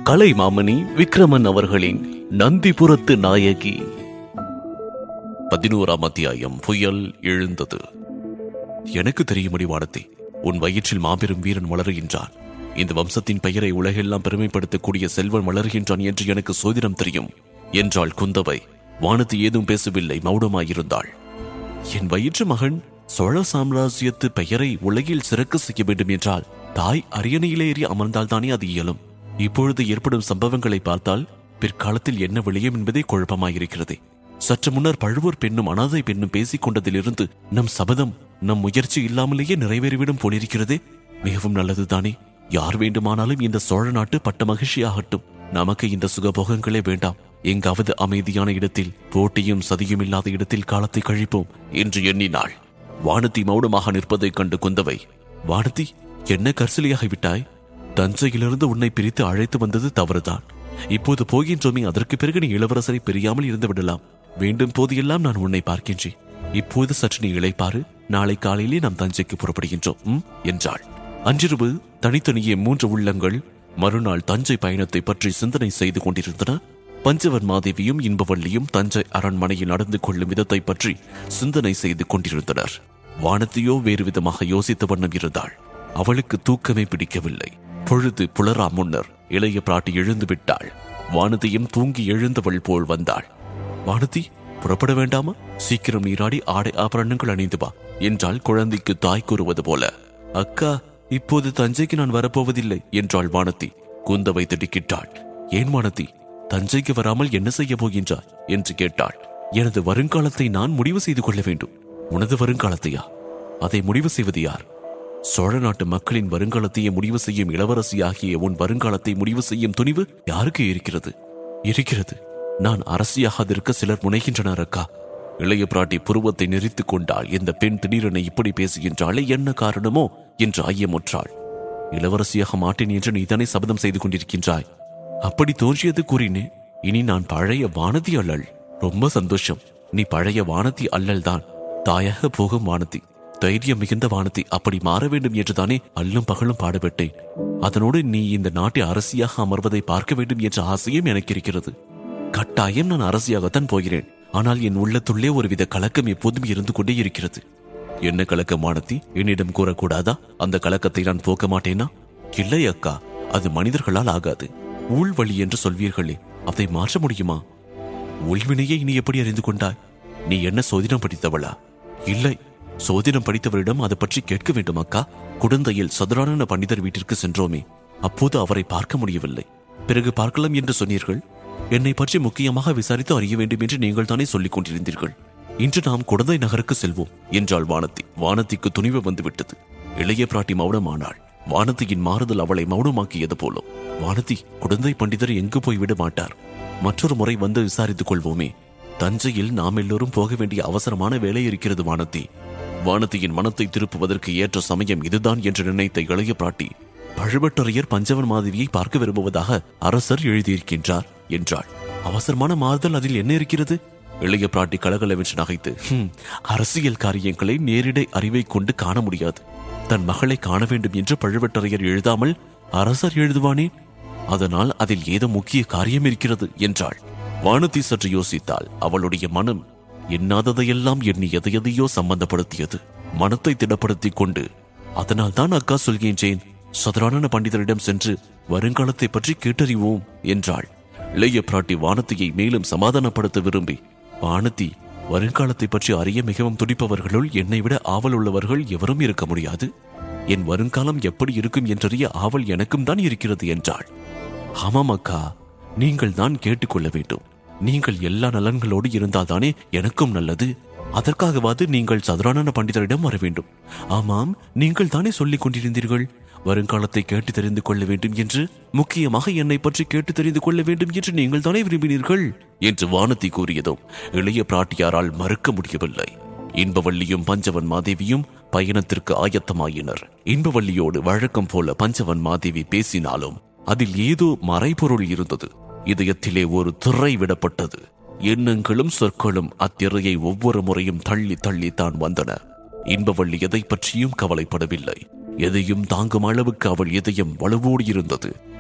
கலை மாமணி விக்ரமன் அவர்களின் நந்திபுரத்து நாயகி பதினோராம் அத்தியாயம் புயல் எழுந்தது எனக்கு தெரியுமடி வானத்தை உன் வயிற்றில் மாபெரும் வீரன் வளருகின்றான் இந்த வம்சத்தின் பெயரை உலகெல்லாம் பெருமைப்படுத்தக்கூடிய செல்வன் வளர்கின்றான் என்று எனக்கு சோதிடம் தெரியும் என்றாள் குந்தவை வானத்து ஏதும் பேசவில்லை மௌனமாயிருந்தாள் என் வயிற்று மகன் சோழ சாம்ராஜ்யத்து பெயரை உலகில் சிறக்க செய்ய வேண்டும் என்றால் தாய் அரியணையிலே ஏறி அமர்ந்தால்தானே அது இயலும் இப்பொழுது ஏற்படும் சம்பவங்களை பார்த்தால் பிற்காலத்தில் என்ன விளையும் என்பதே குழப்பமாயிருக்கிறது சற்று முன்னர் பழுவூர் பெண்ணும் அனாதை பெண்ணும் பேசிக் கொண்டதிலிருந்து நம் சபதம் நம் முயற்சி இல்லாமலேயே நிறைவேறிவிடும் போலிருக்கிறதே மிகவும் நல்லதுதானே யார் வேண்டுமானாலும் இந்த சோழ நாட்டு பட்ட மகிழ்ச்சியாகட்டும் நமக்கு இந்த சுகபோகங்களே வேண்டாம் எங்காவது அமைதியான இடத்தில் போட்டியும் சதியும் இல்லாத இடத்தில் காலத்தை கழிப்போம் என்று எண்ணினாள் வானதி மௌனமாக நிற்பதைக் கண்டு குந்தவை வானதி என்ன கர்சலியாகி விட்டாய் தஞ்சையிலிருந்து உன்னை பிரித்து அழைத்து வந்தது தவறுதான் இப்போது போகின்றோமே அதற்கு பிறகு நீ இளவரசரை பிரியாமல் இருந்து விடலாம் வேண்டும் போதெல்லாம் நான் உன்னை பார்க்கின்றேன் இப்போது சற்று நீ இளைப்பாறு நாளை காலையிலே நாம் தஞ்சைக்கு புறப்படுகின்றோம் ம்? என்றாள் அன்றிரவு தனித்தனியே மூன்று உள்ளங்கள் மறுநாள் தஞ்சை பயணத்தை பற்றி சிந்தனை செய்து கொண்டிருந்தன பஞ்சவன் மாதேவியும் இன்பவள்ளியும் தஞ்சை அரண்மனையில் நடந்து கொள்ளும் விதத்தை பற்றி சிந்தனை செய்து கொண்டிருந்தனர் வானத்தையோ வேறு விதமாக யோசித்த வண்ணம் இருந்தாள் அவளுக்கு தூக்கமே பிடிக்கவில்லை பொழுது புலரா முன்னர் இளைய பிராட்டி எழுந்து விட்டாள் வானதியும் தூங்கி எழுந்தவள் போல் வந்தாள் வானதி புறப்பட வேண்டாமா சீக்கிரம் நீராடி ஆடை ஆபரணங்கள் அணிந்து வா என்றால் குழந்தைக்கு தாய் கூறுவது போல அக்கா இப்போது தஞ்சைக்கு நான் வரப்போவதில்லை என்றாள் வானதி குந்தவை திடுக்கிட்டாள் ஏன் வானதி தஞ்சைக்கு வராமல் என்ன செய்ய போகின்றாய் என்று கேட்டாள் எனது வருங்காலத்தை நான் முடிவு செய்து கொள்ள வேண்டும் உனது வருங்காலத்தையா அதை முடிவு செய்வது யார் சோழ நாட்டு மக்களின் வருங்காலத்தையே முடிவு செய்யும் இளவரசியாகிய உன் வருங்காலத்தை முடிவு செய்யும் துணிவு யாருக்கு இருக்கிறது இருக்கிறது நான் அரசியாகாதிருக்க சிலர் முனைகின்றனர் அக்கா இளைய பிராட்டி புருவத்தை நெறித்துக் கொண்டால் இந்த பெண் திடீரென இப்படி பேசுகின்றாளே என்ன காரணமோ என்று ஐயமுற்றாள் இளவரசியாக மாட்டேன் என்று நீதானே சபதம் செய்து கொண்டிருக்கின்றாய் அப்படி தோன்றியது கூறினேன் இனி நான் பழைய வானதி அல்லல் ரொம்ப சந்தோஷம் நீ பழைய வானதி அல்லல் தான் தாயாக போகும் வானதி தைரியம் மிகுந்த வானதி அப்படி மாற வேண்டும் என்றுதானே அல்லும் பகலும் பாடுபட்டேன் அதனோடு நீ இந்த நாட்டை அரசியாக அமர்வதை பார்க்க வேண்டும் என்ற ஆசையும் எனக்கு இருக்கிறது கட்டாயம் நான் அரசியாகத்தான் போகிறேன் ஆனால் என் உள்ளத்துள்ளே ஒருவித கலக்கம் எப்போதும் இருந்து கொண்டே இருக்கிறது என்ன கலக்கம் வானதி என்னிடம் கூறக்கூடாதா அந்த கலக்கத்தை நான் போக்க மாட்டேனா இல்லை அக்கா அது மனிதர்களால் ஆகாது ஊழ்வழி என்று சொல்வீர்களே அதை மாற்ற முடியுமா உள்வினையை நீ எப்படி அறிந்து கொண்டாய் நீ என்ன சோதிடம் படித்தவளா இல்லை சோதிடம் படித்தவரிடம் அதை பற்றி கேட்க வேண்டும் அக்கா குடந்தையில் சதுரானன பண்டிதர் வீட்டிற்கு சென்றோமே அப்போது அவரை பார்க்க முடியவில்லை பிறகு பார்க்கலாம் என்று சொன்னீர்கள் என்னை பற்றி முக்கியமாக விசாரித்து அறிய வேண்டும் என்று நீங்கள் தானே சொல்லிக் கொண்டிருந்தீர்கள் இன்று நாம் குடந்தை நகருக்கு செல்வோம் என்றாள் வானதி வானதிக்கு துணிவு வந்துவிட்டது இளைய பிராட்டி மௌனமானாள் வானதியின் மாறுதல் அவளை மௌனமாக்கியது போலும் வானதி குடந்தை பண்டிதர் எங்கு போய் விட மாட்டார் மற்றொரு முறை வந்து விசாரித்துக் கொள்வோமே தஞ்சையில் நாம் எல்லோரும் போக வேண்டிய அவசரமான வேலை இருக்கிறது வானதி வானதியின் மனத்தை திருப்புவதற்கு ஏற்ற சமயம் இதுதான் என்று நினைத்த இளைய பிராட்டி பழுவட்டரையர் பஞ்சவன் மாதவியை பார்க்க விரும்புவதாக அரசர் எழுதியிருக்கின்றார் என்றாள் அவசரமான மாறுதல் அதில் என்ன இருக்கிறது இளைய பிராட்டி கலகலவென்று நகைத்து "ஹும், அரசியல் காரியங்களை நேரிடை அறிவை கொண்டு காண முடியாது தன் மகளை காண வேண்டும் என்று பழுவட்டரையர் எழுதாமல் அரசர் எழுதுவானேன் அதனால் அதில் ஏதோ முக்கிய காரியம் இருக்கிறது என்றாள் வானதி சற்று யோசித்தாள் அவளுடைய மனம் எண்ணாததையெல்லாம் எண்ணி எதையதையோ சம்பந்தப்படுத்தியது மனத்தை திடப்படுத்திக் கொண்டு அதனால் தான் அக்கா சொல்கின்றேன் சதுரானன பண்டிதரிடம் சென்று வருங்காலத்தை பற்றி கேட்டறிவோம் என்றாள் இளைய பிராட்டி வானதியை மேலும் சமாதானப்படுத்த விரும்பி வானதி வருங்காலத்தை பற்றி அறிய மிகவும் துடிப்பவர்களுள் என்னை விட ஆவல் உள்ளவர்கள் எவரும் இருக்க முடியாது என் வருங்காலம் எப்படி இருக்கும் என்றறிய ஆவல் எனக்கும் தான் இருக்கிறது என்றாள் ஆமாம் அக்கா நீங்கள் தான் கேட்டுக்கொள்ள வேண்டும் நீங்கள் எல்லா நலன்களோடு இருந்தால்தானே எனக்கும் நல்லது அதற்காகவாது நீங்கள் சதுரானன பண்டிதரிடம் வர வேண்டும் ஆமாம் நீங்கள் தானே சொல்லிக் கொண்டிருந்தீர்கள் வருங்காலத்தை கேட்டு தெரிந்து கொள்ள வேண்டும் என்று முக்கியமாக என்னை பற்றி கேட்டு தெரிந்து கொள்ள வேண்டும் என்று நீங்கள் தானே விரும்பினீர்கள் என்று வானதி கூறியதும் இளைய பிராட்டியாரால் மறுக்க முடியவில்லை இன்பவள்ளியும் பஞ்சவன் மாதேவியும் பயணத்திற்கு ஆயத்தமாயினர் இன்பவள்ளியோடு வழக்கம் போல பஞ்சவன் மாதேவி பேசினாலும் அதில் ஏதோ மறைபொருள் இருந்தது இதயத்திலே ஒரு திரை விடப்பட்டது எண்ணங்களும் சொற்களும் அத்திரையை ஒவ்வொரு முறையும் தள்ளி தள்ளி தான் வந்தன இன்பவள்ளி எதை பற்றியும் கவலைப்படவில்லை எதையும் தாங்கும் அளவுக்கு அவள் இதயம் வலுவோடு இருந்தது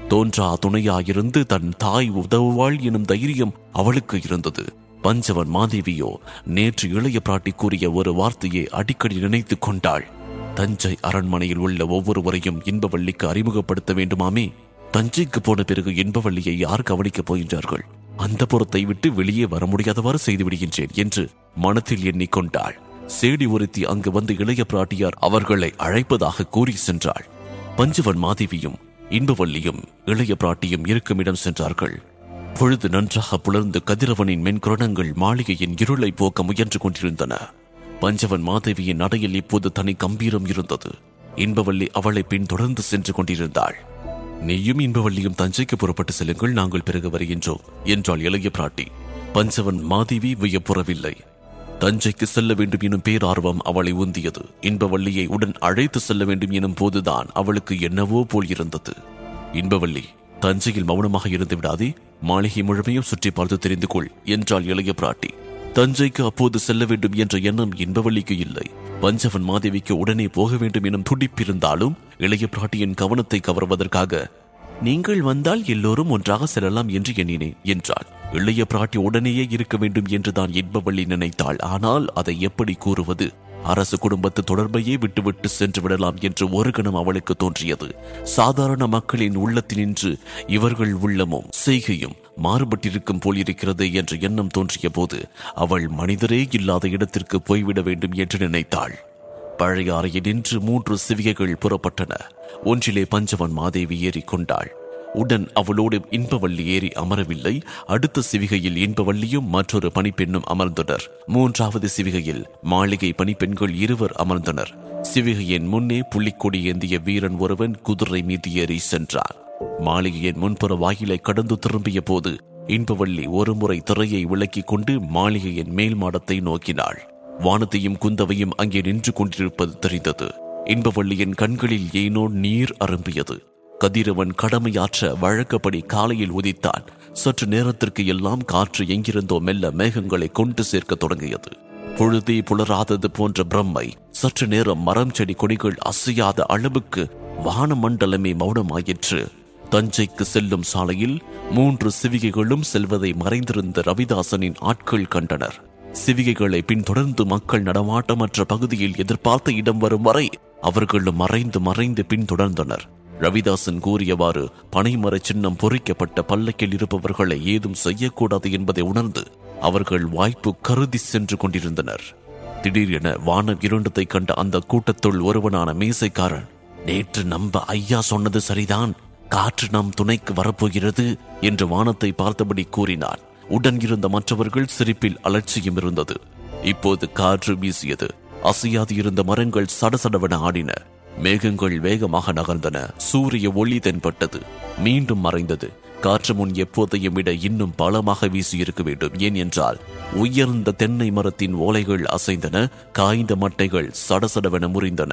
தோன்றா துணையாயிருந்து தன் தாய் உதவுவாள் எனும் தைரியம் அவளுக்கு இருந்தது பஞ்சவன் மாதேவியோ நேற்று இளைய பிராட்டி கூறிய ஒரு வார்த்தையை அடிக்கடி நினைத்துக் கொண்டாள் தஞ்சை அரண்மனையில் உள்ள ஒவ்வொருவரையும் இன்பவள்ளிக்கு அறிமுகப்படுத்த வேண்டுமாமே தஞ்சைக்கு போன பிறகு இன்பவள்ளியை யார் கவனிக்கப் போகின்றார்கள் அந்த புறத்தை விட்டு வெளியே வர முடியாதவாறு செய்து விடுகின்றேன் என்று மனத்தில் எண்ணிக்கொண்டாள் சேடி ஒருத்தி அங்கு வந்து இளைய பிராட்டியார் அவர்களை அழைப்பதாக கூறி சென்றாள் பஞ்சவன் மாதேவியும் இன்பவள்ளியும் இளைய பிராட்டியும் இருக்குமிடம் சென்றார்கள் பொழுது நன்றாக புலர்ந்து கதிரவனின் மென்குரணங்கள் மாளிகையின் இருளை போக்க முயன்று கொண்டிருந்தன பஞ்சவன் மாதேவியின் நடையில் இப்போது தனி கம்பீரம் இருந்தது இன்பவள்ளி அவளை பின்தொடர்ந்து சென்று கொண்டிருந்தாள் நீயும் இன்பவள்ளியும் தஞ்சைக்கு புறப்பட்டு செல்லுங்கள் நாங்கள் பிறகு வருகின்றோம் என்றாள் இளைய பிராட்டி பஞ்சவன் மாதேவி வியப்புறவில்லை தஞ்சைக்கு செல்ல வேண்டும் எனும் பேரார்வம் அவளை உந்தியது இன்பவள்ளியை உடன் அழைத்து செல்ல வேண்டும் எனும் போதுதான் அவளுக்கு என்னவோ போல் இருந்தது இன்பவள்ளி தஞ்சையில் மௌனமாக இருந்து விடாதே மாளிகை முழுமையும் சுற்றி பார்த்து தெரிந்து கொள் என்றாள் இளைய பிராட்டி தஞ்சைக்கு அப்போது செல்ல வேண்டும் என்ற எண்ணம் இன்பவள்ளிக்கு இல்லை பஞ்சவன் மாதேவிக்கு உடனே போக வேண்டும் எனும் துடிப்பிருந்தாலும் இளைய பிராட்டியின் கவனத்தை கவர்வதற்காக நீங்கள் வந்தால் எல்லோரும் ஒன்றாக செல்லலாம் என்று எண்ணினேன் என்றாள் இளைய பிராட்டி உடனேயே இருக்க வேண்டும் என்றுதான் இன்பவள்ளி நினைத்தாள் ஆனால் அதை எப்படி கூறுவது அரசு குடும்பத்து தொடர்பையே விட்டுவிட்டு சென்று விடலாம் என்று ஒரு கணம் அவளுக்கு தோன்றியது சாதாரண மக்களின் உள்ளத்தினின்று இவர்கள் உள்ளமும் செய்கையும் மாறுபட்டிருக்கும் போல் இருக்கிறது என்ற எண்ணம் தோன்றிய போது அவள் மனிதரே இல்லாத இடத்திற்கு போய்விட வேண்டும் என்று நினைத்தாள் பழைய அறையில் நின்று மூன்று சிவிகைகள் புறப்பட்டன ஒன்றிலே பஞ்சவன் மாதேவி ஏறிக்கொண்டாள் உடன் அவளோடு இன்பவள்ளி ஏறி அமரவில்லை அடுத்த சிவிகையில் இன்பவள்ளியும் மற்றொரு பணிப்பெண்ணும் அமர்ந்தனர் மூன்றாவது சிவிகையில் மாளிகை பணிப்பெண்கள் இருவர் அமர்ந்தனர் சிவிகையின் முன்னே புள்ளிக்கொடி ஏந்திய வீரன் ஒருவன் குதிரை மீது ஏறி சென்றான் மாளிகையின் முன்புற வாயிலை கடந்து திரும்பிய போது இன்பவள்ளி ஒருமுறை திரையை விலக்கிக் கொண்டு மாளிகையின் மேல் மாடத்தை நோக்கினாள் வானத்தையும் குந்தவையும் அங்கே நின்று கொண்டிருப்பது தெரிந்தது இன்பவள்ளியின் கண்களில் ஏனோ நீர் அரும்பியது கதிரவன் கடமையாற்ற வழக்கப்படி காலையில் உதித்தான் சற்று நேரத்திற்கு எல்லாம் காற்று எங்கிருந்தோ மெல்ல மேகங்களை கொண்டு சேர்க்க தொடங்கியது பொழுதே புலராதது போன்ற பிரம்மை சற்று நேரம் மரம் செடி கொடிகள் அசையாத அளவுக்கு வானமண்டலமே மௌனமாயிற்று தஞ்சைக்கு செல்லும் சாலையில் மூன்று சிவிகைகளும் செல்வதை மறைந்திருந்த ரவிதாசனின் ஆட்கள் கண்டனர் சிவிகைகளை பின்தொடர்ந்து மக்கள் நடமாட்டமற்ற பகுதியில் எதிர்பார்த்த இடம் வரும் வரை அவர்களும் மறைந்து மறைந்து பின்தொடர்ந்தனர் ரவிதாசன் கூறியவாறு பனைமர சின்னம் பொறிக்கப்பட்ட பல்லக்கில் இருப்பவர்களை ஏதும் செய்யக்கூடாது என்பதை உணர்ந்து அவர்கள் வாய்ப்பு கருதி சென்று கொண்டிருந்தனர் திடீரென வானம் இருண்டதை கண்ட அந்த கூட்டத்துள் ஒருவனான மீசைக்காரன் நேற்று நம்ப ஐயா சொன்னது சரிதான் காற்று நம் துணைக்கு வரப்போகிறது என்று வானத்தை பார்த்தபடி கூறினான் உடன் இருந்த மற்றவர்கள் சிரிப்பில் அலட்சியம் இருந்தது இப்போது காற்று வீசியது அசையாது இருந்த மரங்கள் சடசடவென ஆடின மேகங்கள் வேகமாக நகர்ந்தன சூரிய ஒளி தென்பட்டது மீண்டும் மறைந்தது காற்று முன் எப்போதையும் விட இன்னும் பலமாக வீசியிருக்க வேண்டும் ஏன் என்றால் உயர்ந்த தென்னை மரத்தின் ஓலைகள் அசைந்தன காய்ந்த மட்டைகள் சடசடவென முறிந்தன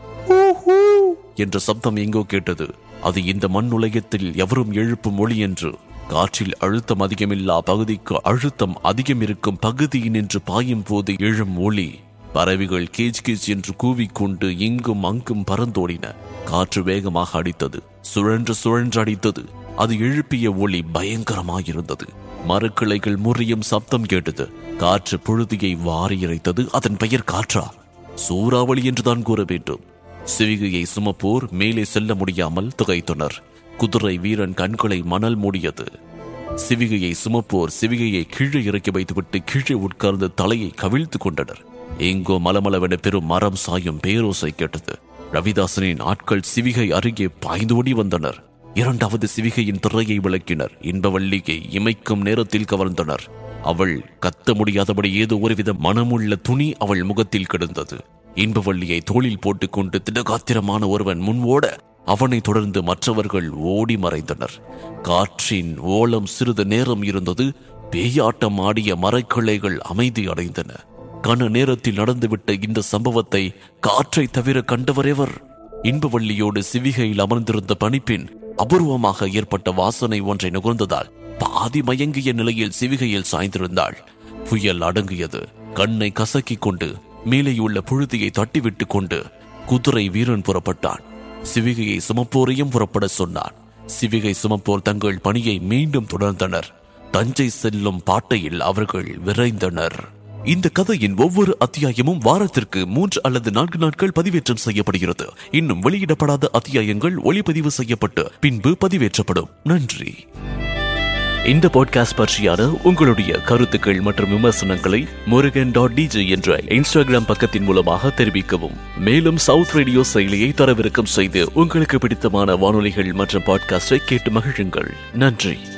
என்ற சப்தம் எங்கோ கேட்டது அது இந்த மண்ணுலகத்தில் எவரும் எழுப்பும் ஒளி என்று காற்றில் அழுத்தம் அதிகமில்லா பகுதிக்கு அழுத்தம் அதிகம் இருக்கும் பகுதியினின்று பாயும் போது எழும் ஒளி பறவைகள் கீச் கீச் என்று கூவிக்கொண்டு இங்கும் அங்கும் பறந்தோடின காற்று வேகமாக அடித்தது சுழன்று சுழன்று அடித்தது அது எழுப்பிய ஒளி பயங்கரமாயிருந்தது மரக்கிளைகள் முறியும் சப்தம் கேட்டது காற்று புழுதியை வாரி இறைத்தது அதன் பெயர் காற்றா சூறாவளி என்றுதான் கூற வேண்டும் சிவிகையை சுமப்போர் மேலே செல்ல முடியாமல் திகைத்தனர் குதிரை வீரன் கண்களை மணல் மூடியது சிவிகையை சுமப்போர் சிவிகையை கீழே இறக்கி வைத்துவிட்டு கீழே உட்கார்ந்து தலையை கவிழ்த்து கொண்டனர் எங்கோ மலமளவென பெரும் மரம் சாயும் பேரோசை கேட்டது ரவிதாசனின் ஆட்கள் சிவிகை அருகே பாய்ந்து ஓடி வந்தனர் இரண்டாவது சிவிகையின் திரையை விளக்கினர் இன்பவள்ளியை இமைக்கும் நேரத்தில் கவர்ந்தனர் அவள் கத்த முடியாதபடி ஏதோ ஒருவித மனமுள்ள துணி அவள் முகத்தில் கிடந்தது இன்பவள்ளியை தோளில் போட்டுக்கொண்டு திடகாத்திரமான ஒருவன் முன் ஓட அவனை தொடர்ந்து மற்றவர்கள் ஓடி மறைந்தனர் காற்றின் ஓலம் சிறிது நேரம் இருந்தது பேயாட்டம் ஆடிய மரக்கிளைகள் அமைதி அடைந்தன கன நேரத்தில் நடந்துவிட்ட இந்த சம்பவத்தை காற்றை தவிர கண்டவரெவர் இன்பவள்ளியோடு சிவிகையில் அமர்ந்திருந்த பணிப்பெண் அபூர்வமாக ஏற்பட்ட வாசனை ஒன்றை நுகர்ந்ததால் பாதி மயங்கிய நிலையில் சிவிகையில் சாய்ந்திருந்தாள் புயல் அடங்கியது கண்ணை கசக்கிக் கொண்டு மேலேயுள்ள புழுதியை தட்டிவிட்டு கொண்டு குதிரை வீரன் புறப்பட்டான் சிவிகையை சுமப்போரையும் புறப்பட சொன்னான் சிவிகை சுமப்போர் தங்கள் பணியை மீண்டும் தொடர்ந்தனர் தஞ்சை செல்லும் பாட்டையில் அவர்கள் விரைந்தனர் இந்த கதையின் ஒவ்வொரு அத்தியாயமும் வாரத்திற்கு மூன்று அல்லது நான்கு நாட்கள் பதிவேற்றம் செய்யப்படுகிறது இன்னும் வெளியிடப்படாத அத்தியாயங்கள் ஒளிப்பதிவு செய்யப்பட்டு பின்பு பதிவேற்றப்படும் நன்றி இந்த பாட்காஸ்ட் பற்றியான உங்களுடைய கருத்துக்கள் மற்றும் விமர்சனங்களை முருகன் டாட் டிஜே என்ற இன்ஸ்டாகிராம் பக்கத்தின் மூலமாக தெரிவிக்கவும் மேலும் சவுத் ரேடியோ செயலியை தரவிறக்கம் செய்து உங்களுக்கு பிடித்தமான வானொலிகள் மற்றும் பாட்காஸ்டை கேட்டு மகிழுங்கள் நன்றி